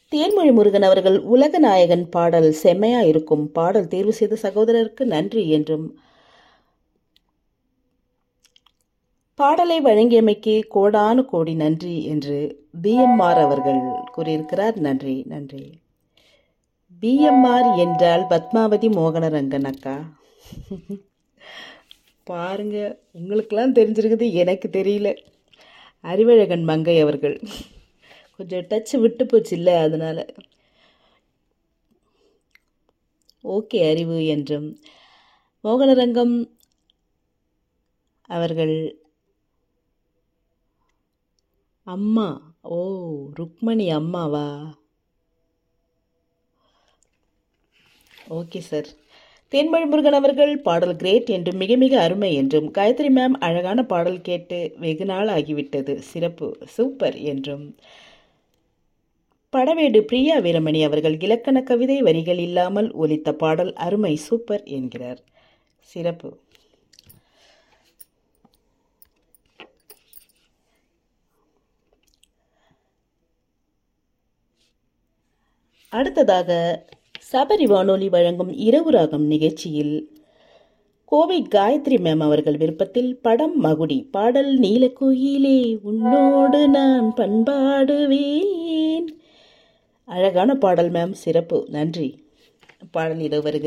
தேன்மொழி முருகன் அவர்கள் உலக நாயகன் பாடல் செம்மையா இருக்கும் பாடல் தேர்வு செய்த சகோதரருக்கு நன்றி என்றும் பாடலை வழங்கியமைக்கு கோடானு கோடி நன்றி என்று பிஎம்ஆர் அவர்கள் கூறியிருக்கிறார் நன்றி நன்றி பிஎம்ஆர் என்றால் பத்மாவதி மோகனரங்கன் அக்கா பாருங்க உங்களுக்கெல்லாம் தெரிஞ்சிருக்குது எனக்கு தெரியல அறிவழகன் மங்கை அவர்கள் கொஞ்சம் டச் விட்டு போச்சு இல்லை அதனால் ஓகே அறிவு என்றும் மோகனரங்கம் அவர்கள் அம்மா ஓ ருக்மணி அம்மாவா ஓகே சார் தேன்மொழி முருகன் அவர்கள் பாடல் கிரேட் என்றும் மிக மிக அருமை என்றும் காயத்ரி மேம் அழகான பாடல் கேட்டு வெகு நாள் ஆகிவிட்டது சிறப்பு சூப்பர் என்றும் படவேடு பிரியா வீரமணி அவர்கள் இலக்கண கவிதை வரிகள் இல்லாமல் ஒலித்த பாடல் அருமை சூப்பர் என்கிறார் சிறப்பு அடுத்ததாக சபரி வானொலி வழங்கும் இரவு ராகம் நிகழ்ச்சியில் கோவை காயத்ரி மேம் அவர்கள் விருப்பத்தில் படம் மகுடி பாடல் நீலக்குயிலே உன்னோடு நான் பண்பாடுவேன் அழகான பாடல் மேம் சிறப்பு நன்றி பாடல் இது வருகிறது